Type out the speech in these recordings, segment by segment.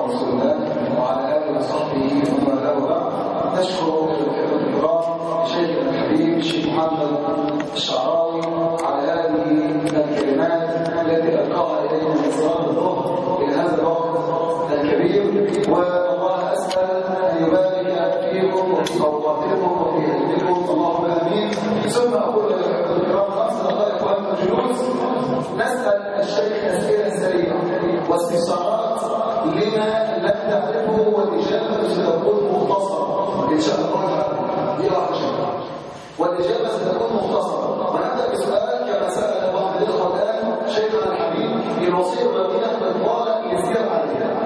على رسول الله وعلى اله وصحبه ومن والاه وبعد نشكر الاخوه الكرام شيخنا الحبيب الشيخ محمد الشعراوي على هذه الكلمات التي القاها الينا من صلاه الظهر الى هذا الوقت الكبير والله اسال ان يبارك فيكم وفي اوقاتكم وفي اهلكم اللهم امين ثم اقول للاخوه الكرام خمس دقائق وانتم جلوس نسال الشيخ اسئله سريعه واستفسارات لما لم تعرفه والاجابه ستكون مختصره ان شاء الله تعالى دي واحده شيء والاجابه ستكون مختصره ونبدا بسؤال كما سال بعض الاخوه الان شيخنا الحبيب الوصيه الباقيه باطلاق يسير عليها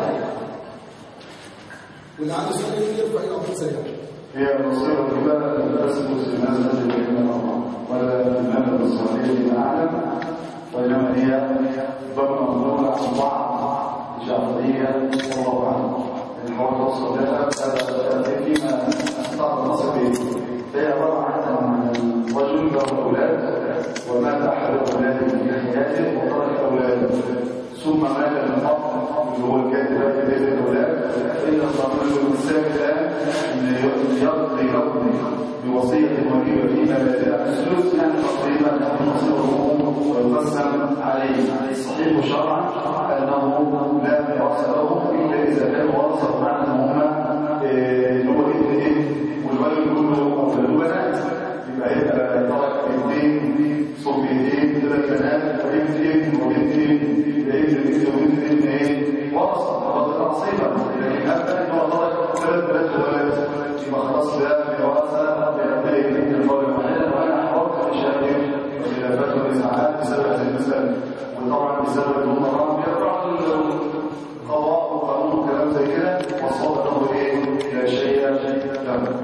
واللي عنده سؤال كتير فإلى أمر سريع هي الوصية الكبيرة لا تثبت للناس الذي بين الله ولا للمال الإسرائيلي فيما أعلم وإنما هي ضمن مضمون عن بعض الجعفرية والله أعلم الحوار توصل لها هذا فيما استطاع النصر به هي عبارة عن الرجل له أولاد ومات أحد أولاده في حياته وترك أولاده ثم مات الأب اللي هو الكاتب في بيت الأولاد إلا القانون الإنسان الآن أن يقضي يقضي بوصية وجيبة فيما لا يدع الثلث يعني تقريبا نصيبه ويقسم عليه صحيح شرعا أنه لا ميراث له إلا إذا كان ورثة معنى أن هما اللي هو ابن ابن والولد كله أولاد بنات يبقى يبقى ترك ابنين صبيتين ثلاث بنات وابن ابن وابن ابن ابن ابن وابن ابن ايه ورثة ورثة عصيبة لكن هذا انه ترك ثلاث بنات وولد يبقى خلاص ده ميراثة بأبناء ابن الضرب واحدة وأنا حررت الشهادة والخلافات والإسعافات بسبب هذه المسألة وطبعا بسبب ان هم بيقرأ القضاء وقانون وكلام زي كده والصوت انه ايه لا شيء له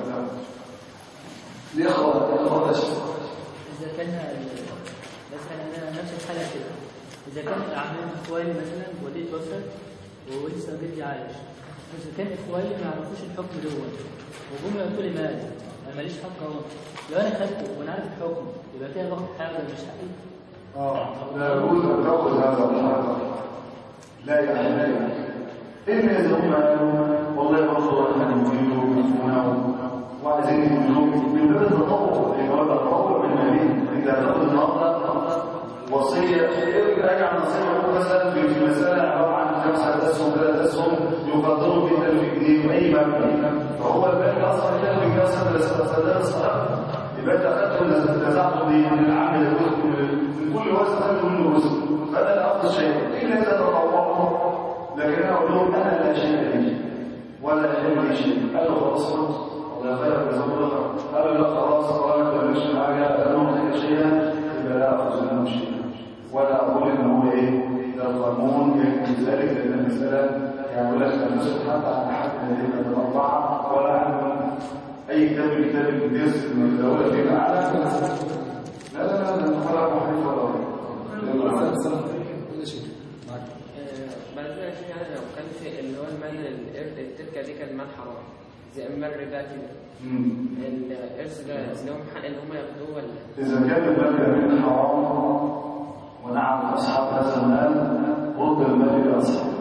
الاخوه الاخوه تشكر إذا كان مثلا نفس الحالة كده إذا كان الأعمال إخواني مثلا والدي توفت ولسه جدي عايش إذا كان إخواني ما يعرفوش الحكم دوت وجم يقولوا لي مال أنا ماليش حق أهو لو أنا خدته وأنا عارف الحكم يبقى كده باخد حاجة مش حقي اه لا يجوز ان تاخذ هذا الحق لا يعني لا يعني إلا إذا هم قالوا والله برضه احنا نريد ويسمونه وعايزين يقولوا من باب التطوع لأن هو التطوع من مالين إذا تاخذ النهارده وصية راجع نصيحة مثلا في مسألة عبارة عن خمسة أسهم ثلاث أسهم يقدروا في 1000 جنيه أي مبلغ فهو البنك أصلا 1000 جنيه أصلا استخدام الصحة يبقى أنت أخذته نزعته من العامل من كل وزن أخذته منه وزن فأنا لا أخذ شيء إلا إذا تطوعه لكن أنا أقول لهم أنا لا شيء لي ولا أهم لي شيء قالوا خلاص خلاص ولا خير بزمون قالوا لا خلاص ولا ما تعملش حاجة أنا محتاج شيئا يبقى لا أخذ منه شيئا ولا أقول إن هو إيه ده القانون يكفي ذلك لأن المسألة يعني ولا تنسوا حتى عن أحد من الأئمة الأربعة ولا عن أي كتاب من كتاب الجزء من الدولة فيما أعلم لا لا لا لا ولا محيط ولا كل شيء معاك بعد كده في يعني لو كان في اللي هو المال الإرث التركة دي كان مال حرام زي أما الربا كده الإرث ده لهم حق إن هم ياخدوه ولا إذا كان المال من حرام ونعم أصحاب هذا المال رد المال إلى أصحابه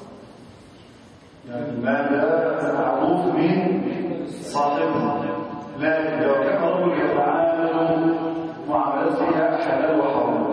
يعني المال ده معروف من صاحبه لكن لو كان رجل يتعامل معاملات فيها حلال وحرام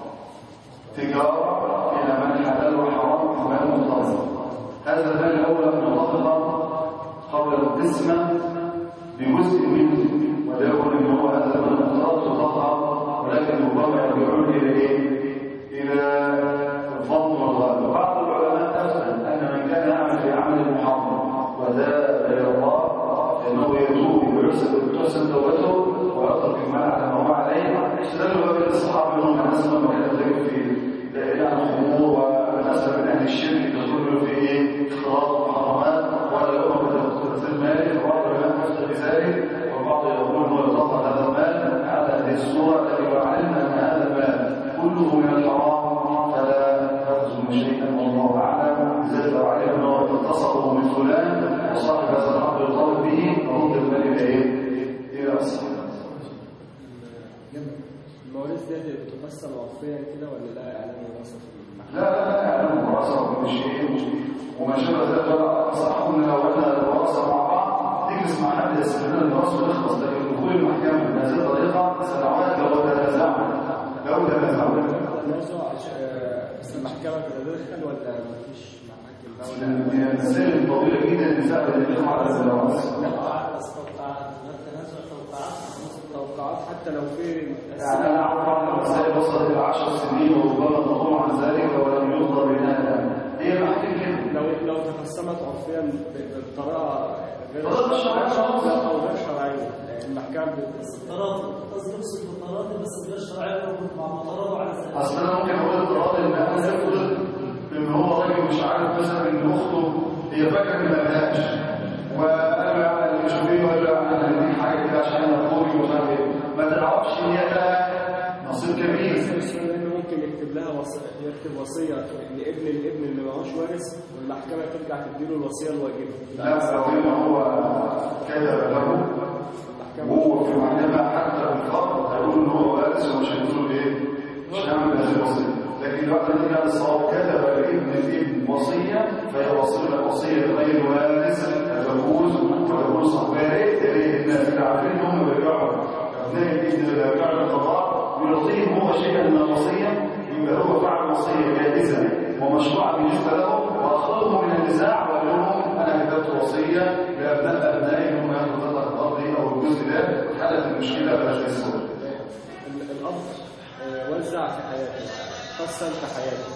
تجارة فيها مال حلال وحرام مال مضطر هذا المال أولى أن يطهر قبل القسمة بجزء منه وليكن ان هو هذا المال مضطر تطهر ولكن ربما يرجعون الى ايه؟ الى الظن والغالب بعض العلماء افهم ان من كان يعمل في عمل محرم وذا الى الله فانه يتوب ويحسن توبته ويترك المال على ما هو عليه استدلوا بين الصحابه منهم من اسلم وكان ذلك في اعلان الخمور ومن اسلم من اهل الشرك تدل في ايه؟ اختلاط المحرمات ولا يؤمن بتخصيص المال وبعض العلماء يفتى بذلك والبعض يقول انه يطلق هذا المال على هذه الصوره التي لو علمنا ان هذا المال كله من الحرام فلا تاخذ من شيئا والله اعلم بالذات لو علم انه اتصله من فلان وصاحب هذا الحق يطالب به فرد المال الى ايه؟ الى اصحابه المواريث دي بتمثل وصفيا كده ولا لا اعلان وراثه في لا لا لا يعلم الوراثه وكل شيء وما شابه ذلك ولا انصحكم ان لو احنا دراسه مع بعض نجلس مع حد يسمع لنا الدراسه ونخلص لكن دخول المحكمه بهذه الطريقه سنوات لو تنازعنا لو تنازعنا الموضوع بس المحكمة بتتدخل ولا مفيش محاكم بقى ولا من المسائل الطويله جدا اللي سبب الحكم على الدراسه توقعات بس توقعات غير تنازع توقعات توقعات حتى لو في يعني انا اعرف بعض المسائل وصلت الى 10 سنين وربما تقوم عن ذلك ولم يقضى بينها هي محكمه كده لو لو تقسمت عرفيا ب- بطريقه غير طريقة شرعية. لا، او غير شرعيه المحكمه بت- تراضي قصدي اقصد بالتراضي بس غير شرعي مع معترض على ذلك اصل انا ممكن اقول القرار ان انا افرض ان هو راجل مش عارف مثلا ان اخته هي فاكره ان ملهاش وقال له انا اللي مش فيه وقال له انا دي حاجه كده عشان انا اخوي ومش عارف ايه ما تعرفش ان هي لها نصيب كبير لانه ممكن يكتب لها وصية يكتب وصيه لابن الابن اللي معهوش وارث والمحكمه ترجع تديله الوصيه الواجبه لا لو ان هو كتب له وهو في المحكمه حتى بالفرض هيقول ان هو وارث ومش هيقول له ايه مش هعمل هذه الوصيه لكن الوقت الذي كان الصواب كتب لابن الابن وصيه فهي وصيه وصيه غير وارث تجوز وتجوز ويا ريت يا ريت الناس اللي عارفين ان هم بيرجعوا ابناء الابن اللي بيرجعوا للقضاء يعطيهم هو شيئا من الوصيه يبقى هو فعل وصيه جائزه ومشروعه بالنسبه له واخرجهم من النزاع وقال لهم انا كتبت وصيه لابناء ابنائي انهم ياخذوا قطعه الارض او الجزء ده حلت المشكله بلاش السوء ال- الاب آه، وزع في حياته قسم في حياته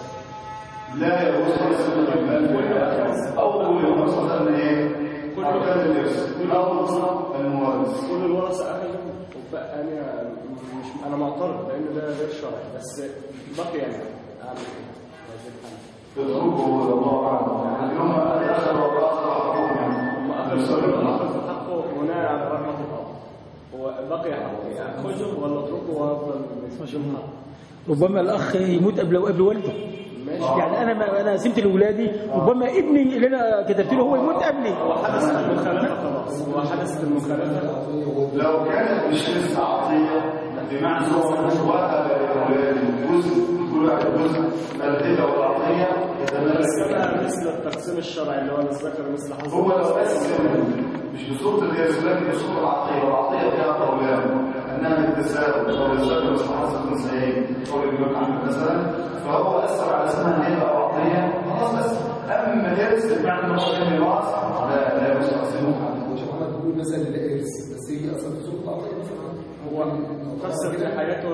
لا يجوز يسمى المال اول يوم وصل ايه اركان الارث اول المورث كل الورثه اخذوا وبقى انا مش انا معترض لان ده غير شرعي بس بقي يعني اعمل ايه؟ واجب حل. يتركه الله اعلم يعني هم اخذوا واخذوا حقهم هم اخذوا اخذوا حقه بناء على رحمه الاب هو بقي حقه ياخذه ولا اتركه وافضل مش ربما الاخ يموت قبل قبل والده ماشي يعني انا ما انا قسمت لاولادي ربما ابني اللي انا كتبت له هو يموت قبلي هو حدث المخالفه خلاص هو حدث المخالفه لو كانت مش لسه عطيه بمعنى ان هو وهب لاولاده جزء كل واحد جزء الهبه والعطيه يتملك قسمها مثل التقسيم الشرعي اللي هو الذكر مثل حظ هو لو قسم مش بصوره الجهاز لكن بصوره العطيه والعطيه فيها قولان انها بالتساوي او الذكر مثل حظ الانثيين او الامام احمد مثلا فهو اثر على اسمها هبه او عطيه خلاص بس اما الارث بمعنى ان هو كان الوعظ لا لا يجوز تقسيمه مش محمد بيقول مثلا الارث بس هي اصلا في سوق العقيده مثلا هو قسم في حياته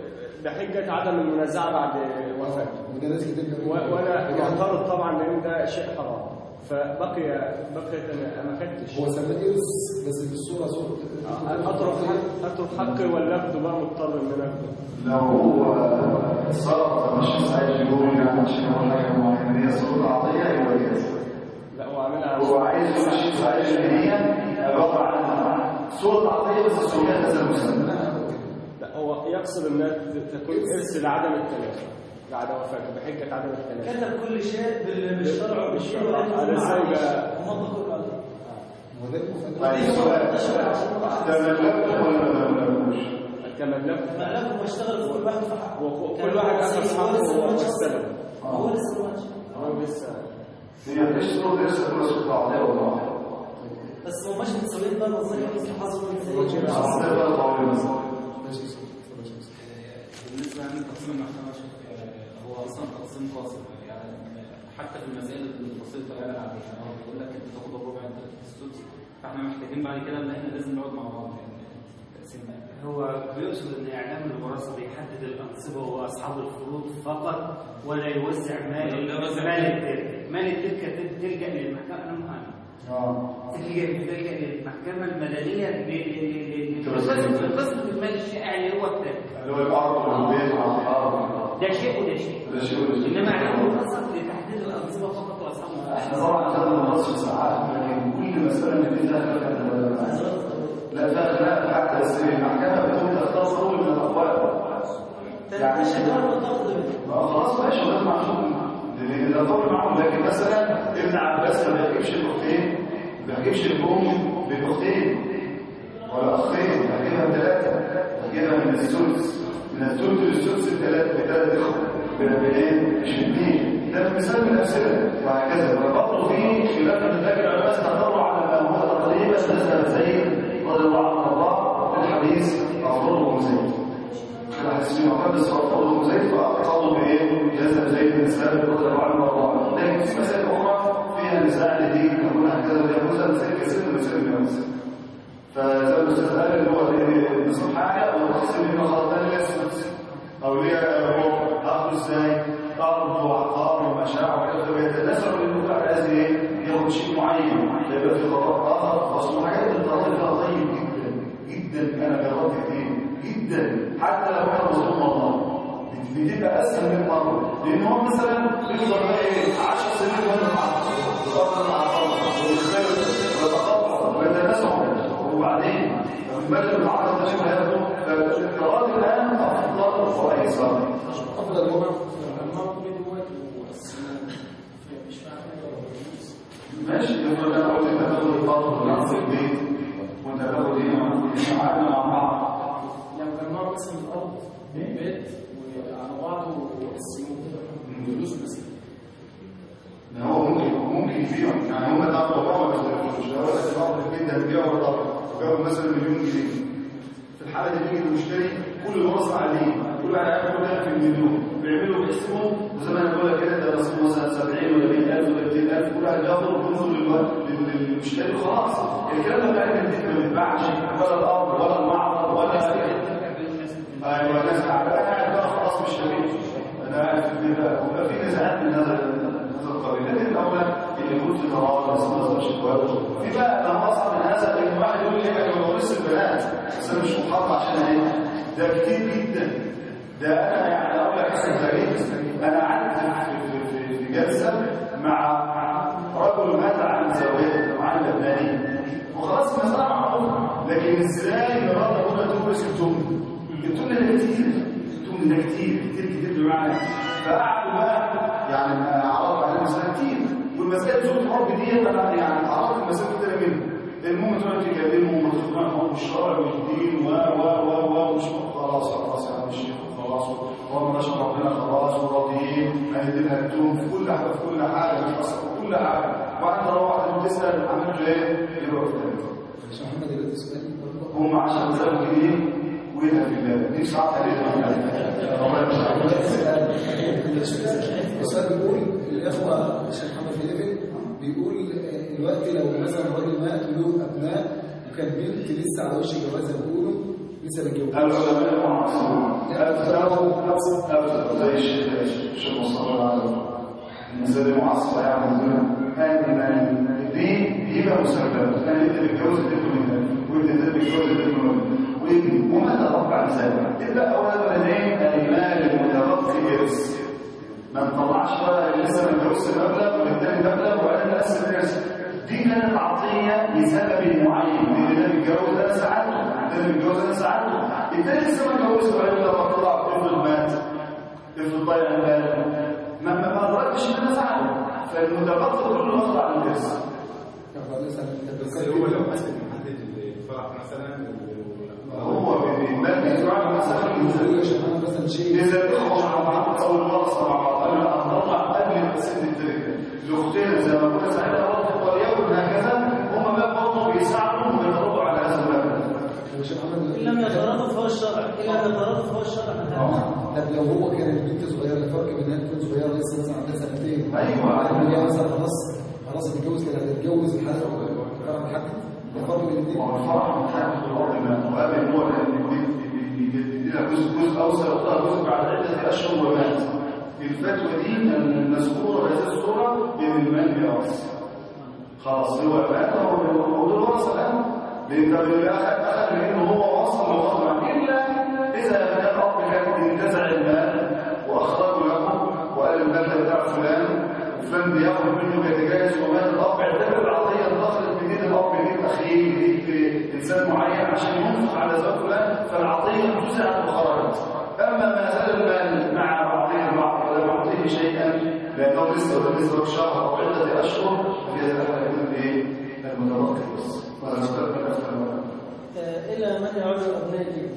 بحجه عدم المنازعه بعد وفاته وده ناس كتير و- وانا معترض طبعا لان ده شيء حرام فبقي بقيت انا ما خدتش هو سماه إرث بس في الصورة صورة اترك حق اترك حقي ولا اخده بقى مضطر ان انا اخده لو هو صرف مش عايز يقول يعني عشان يقول حاجه معينه هي صوره عطيه يبقى كده لا هو عاملها هو عايز يمشي عايز ان هي عباره عن صوره عطيه بس سميها هذا المسمى لا هو يقصد انها تكون ارث لعدم التنازع بعد وفاته بحجه عدم التنازع كتب كل شيء بال- بالشرع وبالشيء على الزوجة. ومضى كله عليه وده المفاجأة طيب سؤال تملكته ولا ما تملكوش؟ تملكه فعلاكم واشتغل كل واحد في حقه وكل واحد اخذ حقه واستلم هو لسه ما ماتش. هو لسه هي مش صوره لسه كل صوره عطيه والله بس هو ماشي متساويين بقى الوظيفه مثل حظه عطيه بقى طويله بالنسبه عن تقسيم المحكمه شيخ، آه، هو اصلا تقسيم قاسم يعني حتى في المسائل البسيطه يعني العاديه يعني هو بيقول لك انت تاخد الربع انت تاخد السدس فاحنا محتاجين بعد كده ان احنا لازم نقعد مع بعض يعني تقسيم هو بيقصد ان اعلام الوراثه بيحدد الانصبه واصحاب الفروض فقط ولا يوزع مال لا يوزع. مال التركه مال التركه تل- تلجا للمحكمه انا مؤمن اه تلجا تلجا للمحكمه المدنيه ل- ل- ل- ل- لقسمه المال الشائع اللي هو التركه اللي هو الارض والبيت والارض ده شيء وده شيء ده شيء وده شيء. انما اعلام الوراثه لتحديد الانصبه فقط واصحاب احنا الفروض طبعا خدنا النص ساعات لكن كل مساله من دي فيها خلاف عند العلماء. لا فيها خلاف حتى بس المحكمه بتقوم تختار قول من الاقوال يعني شكرا وتقضي ما خلاص ماشي ده معلوم لان ده طول معهم لكن مثلا ابن عباس ما بيجيبش الاختين ما بيجيبش الام بالاختين ولا اخين بيجيبها ثلاثه بيجيبها من الثلث من الثلث للثلث الثلاث بثلاث اخوه بين ايه مش اثنين ده مثال من الامثله وهكذا وبرضه في خلاف الذكر العلماء استقروا على ما هو تقريبا نزل زيد رضي الله عنه وارضاه الحديث افضل زيد الحديث في مقام بس افضل زيد فاقروا بايه؟ نزل زيد بن ثابت رضي الله عنه وارضاه لكن في مسائل اخرى فيها نزاع لدين تكون هكذا ويجوز مسائل كثير من مسائل الناس فزي ما الاستاذ قال اللي هو ايه نصف حاجه والتخصيص منه خلاص ثاني لازم او ليه ربع اخذه ازاي ارض وعقار ومشاع وكذا ويتناسب للموضوع لازم ايه ياخد شيء معين يبقى في خطاب اخر اصل حاجات الطريقه فيها طيب جدا جدا انا جربت كتير جدا حتى لو كان مظلوم والله بتبقى اسهل من مره لان هو مثلا بيفضل بقى ايه 10 سنين وانا مع الارض مع الارض ويتقطع ويتناسب وبعدين المجال العرض ده شبه هياخده فالقرار الان افضل وايسر افضل وضع ماشي يقول انا قلت انت تاخد الفضل من في البيت وانت تاخد ايه قعدنا مع بعض لو جمعوا مثلا الارض بيت وعلى بعضه وقسموه فلوس مثلا ان هو ممكن ممكن يبيعوا يعني هم تعرفوا بعض بس مش هو بس بعض البيت ده بيبيعوا ولا بيبيعوا مثلا مليون جنيه في الحاله دي بيجي المشتري كل ورثه عليه كل واحد هياخد ده في المليون بيعملوا باسمه وزي ما انا بقول لك كده ده رسمه مثلا 70 ولا 100000 ولا 200000 كل واحد ياخد كنوزه للمشتري خلاص الكلام ده بقى البيت ما بيتباعش ولا الارض ولا المعرض ولا ايوه الناس قاعده انا قاعد بقى خلاص مش شبيه انا قاعد في البيت بقى ويبقى في نزاعات من هذا هذا القبيل لكن الاولى اللي يكون في تراضي بس ما نظرش كويس في بقى ما هو اصعب من هذا ان واحد يقول لي انا بورث البنات بس انا مش محط عشان ايه ده كتير جدا ده انا يعني اقول لك حسن غريب انا قعدت في- في- في- في جلسه مع رجل مات عن زوجته وعن لبنانيه وخلاص المسألة معروفة لكن ازاي مرات هنا تورث التمن التمن ده كتير التمن ده كتير كتير كتير بمعنى فقعدوا بقى يعني عرضوا على المسألة كتير والمسألة زوج الحب دي انا يعني عرضت المسألة كتير منه المهم تقعد تكلمهم وتقنعهم بالشرع والدين و و و و ومش خلاص خلاص يا عم الشيخ خلاص هو ماشي ربنا خلاص وراضيين هنديلها التوم في كل حاجه في كل حاجه مش حصل في كل حاجه وبعد تروح تسال عملت ايه؟ يروح تاني عشان محمد دلوقتي سؤال برضه هم 10000 جنيه وينها في الله دي ساعات السؤال بيقول الاخوه الشيخ محمد فيليفي بيقول آه، الوقت لو مثلا راجل مات وله ابناء وكان بنت لسه على وش الجواز زي ما بيقولوا لسه بتجوز العلماء المعاصرون أفتوا أفتوا زي الشيخ الشيخ مصطفى العالم المثال المعاصر يعني أن دي يبقى مسبب أن أنت بتجوز الابن منها وأنت بتجوز الابن منها وابن وما تربع ذلك إلا أولا ولدين المال المتبقي يرث ما نطلعش ولا لسه ما نجوزش مبلغ والتاني مبلغ ولا نقسم الرزق دي كانت عطيه لسبب معين لان ده بيتجوز انا ساعدته ده بيتجوز انا ساعدته التاني لسه ما اتجوزش ولا لما طلع افرض مات افرض ضيع المال ما ما ما ردش ان انا ساعده فالمتبقي كله اخضع للرزق طب مثلا انت بس هو لو مثلا محدد الفرح مثلا هو بالمال بيدفع مثلا بيقول يا شيخ محمد مثلا شيء إذا الإخوة مع بعض أو الورثة مع بعض أنا أطلع قبل سن التركة لأختين زي ما كنا ساعتها برضه وليكن هكذا هم بقى برضه بيساعدوا ويضربوا على هذا المبلغ يا شيخ محمد إن لم يترادف هو الشرع إن لم يترادف هو الشرع طب لو هو كانت بنت صغيره الفرق بين انها تكون صغيره لسه مثلا عندها سنتين أيوة. وبعدين هي مثلا خلاص خلاص هتتجوز كده هتتجوز الحلقه الفرق محدد الفرق بين الاثنين والفرح متحدث بالوضع ما وقابل نوع بيدي لها جزء جزء أوسع وقتها جزء بعد عدة أشهر ومات الفتوى دي المذكورة بهذه الصورة بين المال بيرث خلاص هو مات هو دول ورثة الآن لأن ده أخذ أخذ منه هو وصل ووضع إلا إذا كان الأب كان انتزع المال وأخرجه له وقال المال ده بتاع فلان وفلان بياخد منه بيتجاوز ومات الأب اعتبر العطية دخلت من ايد الأب من ايد أخيه من ايد إنسان معين عشان ينفق على زوج فلان فالعطية توزعت وخرجت أما ما زال المال مع بعضه البعض ولا يعطيه شيئا لأنه لسه لسه شهر أو عدة أشهر فهذا لا يكون إيه المتوقع بس ولا نستقبل أكثر آه، إلى من يعود أبناء الابن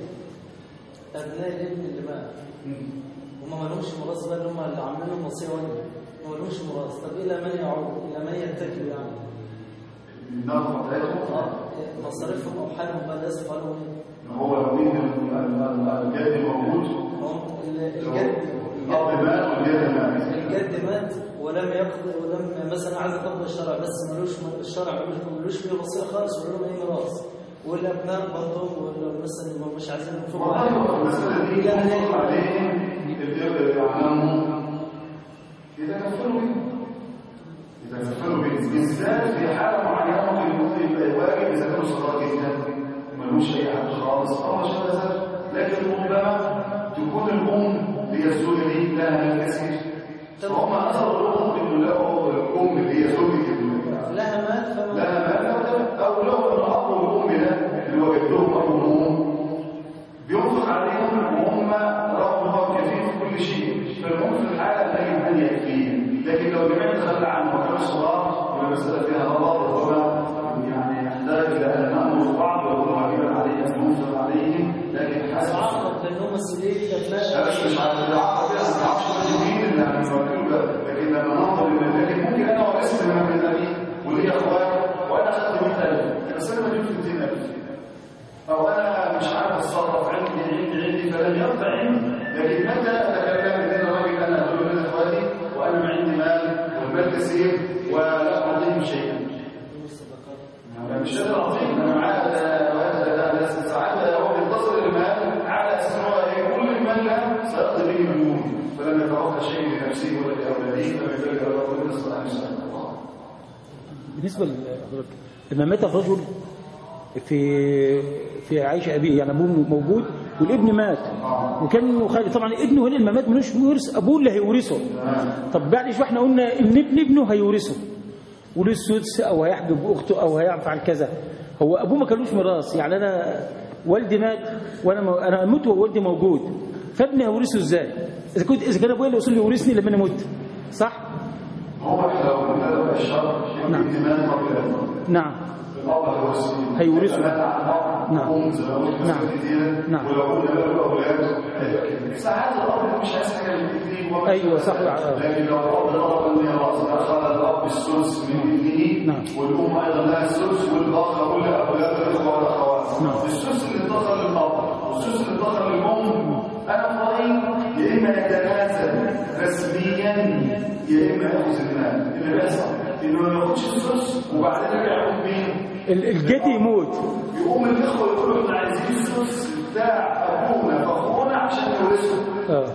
أبناء الابن اللي مات هم ما لهمش ميراث بقى اللي هم اللي عاملين لهم وصية واجبة ملوش ميراث طب الى من يعود الى من يتكل يعني النفقة بتاعتهم اه مصاريفهم او حالهم بقى لازم حالهم ايه هو لو مين الجد موجود هم ال- الجد الأب مات والجد مات الجد مات ولم يقضي ولم مثلا عايز يقضي الشرع بس ملوش الشرع ملوش ملوش فيه وصيه خالص ولا له اي ميراث والابناء برضه ولا مثلا اللي مش عايزين ينفقوا والله المسألة دي ينفق عليهم الإبر يعلمهم يتكفلوا بيه يتكفلوا بيه بالذات في حالة معينة ممكن يكون يبقى واجب إذا كانوا صغار جدا ملوش أي حاجة خالص أو ما شابه ذلك لكن ربما تكون الأم هي الزوجة دي لها مال كثير فهم أثروا الأم إنه لقوا الأم اللي هي زوجة ال- لها مال فما لها مال أو لو الأب والأم ده اللي هو جدهم أب وأم بينفق عليهم وهم رغم هو كثير في كل شيء فالمهم في الحالة لا أن يكفيه لكن لو جميع تخلى عنه وكان صغار يبقى المسألة فيها غلط ربما يعني يحتاج إلى أن نأمر بعض ويكون واجبا عليه أن ينفق عليهم لكن حسب عقد لانهم مسؤوليه لا الابناء بس مش عارف العقد ده ما اعرفش مين اللي يعني موكل ده لكن لما ننظر الى لكن ممكن انا ورثت من من ابي ولي اخوات وانا اخذت 100000 بس انا بديت 200000 او انا مش عارف اتصرف عندي عندي عندي فلم يرفع عندي لكن متى اتكلم ان انا راجل انا ادعو من اخواتي وانا ما عندي مال والمال كثير ولا اعطيهم شيئا أنا مش قادر اعطيهم انا معايا ده- ده- ده ساعات هو بينتظر المال على اساس ان هو إيه، كل المال ده سيقضي به مليون فلم يتبقى شيء لنفسه ولا لاولاده فلم يبلغ الله صلى الله عليه وسلم بالنسبة لحضرتك لما مات الرجل في في عيش أبيه يعني أبوه موجود والابن مات وكان خالد طبعا ابنه هنا لما مات ملوش ورث أبوه اللي هيورثه طب بعد شوية احنا قلنا إن ابن ابنه هيورثه وليه السدس أو هيحجب أخته أو هيفعل كذا هو أبوه ما كانوش ميراث يعني أنا والدي مات وأنا مو- أنا أموت ووالدي موجود فابني هورثه إزاي؟ إذا كنت إذا كان أبويا اللي وصل لي يورثني لما أنا مت صح؟ هو احنا لو قلنا له الشر نعم. يمكن مال قبل الموت نعم الاب هيورثه هيورثه. مات عن اب نعم. ام زي ما قلت نعم. مسألة كتيرة نعم. ولو قلنا له اولاد هيبقى كده ساعات الاب مش عايز حاجه من الاثنين أيوة، صح. لكن لو الاب طلب الميراث اخذ الاب السدس من ابنه نعم. والام ايضا لها السدس والاخ كل اولاد الاخوه والاخوات نعم. السدس اللي انتقل للاب والسدس اللي انتقل للام انا في رايي يا اما يتنازل رسميا يا اما ياخذ المال اللي بيحصل انه ما ياخدش السدس وبعدين يرجع ياخد مين؟ ال- الجد يموت يقوم الاخوه يقولوا احنا عايزين السدس بتاع ابونا فاخونا عشان نورثه آه.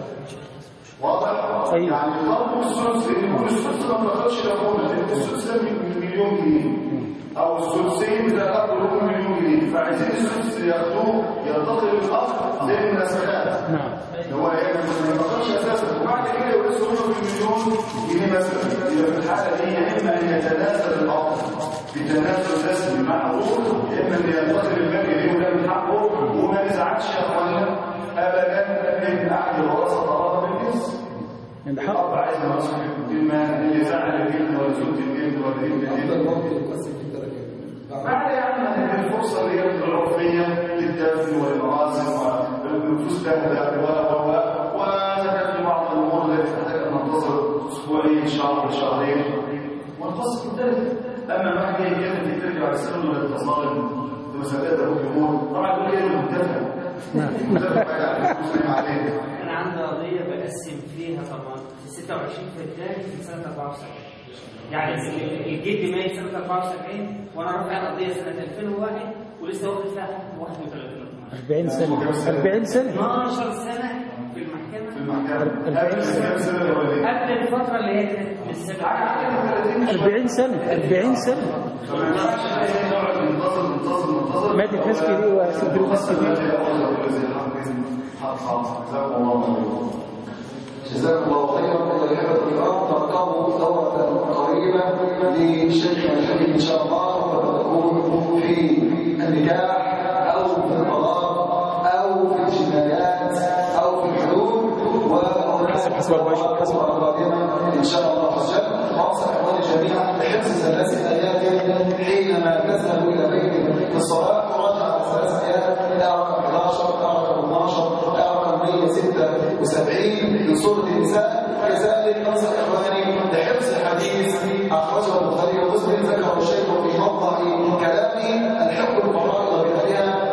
واضح؟ أيوة. يعني طلبوا السدس لان يقول السدس ما دخلش لاخونا لان السدس ده من مليون جنيه او السدسين ده اخدوا لهم مليون جنيه فعايزين السدس ياخدوه ينتقل للاخ زي المناسبات نعم هو يعني ما ينتقلش اساسا وبعد كده يورثوا منه بمليون جنيه مثلا يبقى في الحاله دي يا اما ان يتنازل الاب بتنازل رسمي معروف يا اما ان ينتقل المال اليه وده من حقه وما يزعلش يا اخوانا ابدا ان احد الورثه طلبها بالجنس عند حق الاب عايز ينصح بما اللي زعل الجن ولا زوج الجن ولا ابن افضل الجن موقف يقسم في الدرجات بعد يعني هذه الفرصة اللي هي العرفية للدفن والمراسم والنفوس تهدأ و و و وإذا كان في بعض الأمور التي تحتاج أن ننتظر أسبوعين شهر شهرين ونقص ذلك أما ما حاجة يتكلم في ترجع على السنة ولا التصالح بمسألة الأمور طبعا يقول إيه المدفع المدفع يعني مسلم عليه انا عندي قضيه بقسم فيها طبعا في 26 فبراير في سنه 74 يعني الجد مات سنه 74 وانا رافع القضيه سنه 2001 ولسه واخد فيها حكم 31 40 سنة 40 سنة 12 سنه في المحكمه في المحكمة قبل كام سنة الأولانية قبل الفتره اللي هي كانت للسبب 40 سنة 40 سنة فما ينفعش إن نقعد ننتظر ننتظر ننتظر ماتت ناس كتير وسجلوا ناس كتير جزاكم الله خيرا ايها الكرام تركبوا ثوره قريبه لشيخنا الحبيب ان شاء الله وتكون في النكاح او في الطلاق او في الجنايات او في الحدود حسب حسب الباشا حسب قادمة إن شاء الله عز وجل وأنصح إخواني جميعا بحفظ ثلاث آيات حينما تذهب إلى بيت الصلاة تراجع ثلاث آيات آية رقم 11 آية رقم 12 آية رقم 176 من سورة النساء كذلك أنصح إخواني بحفظ حديث أخرجه البخاري ومسلم ذكره الشيخ في موضع كلامه الحق الفرائض بأهلها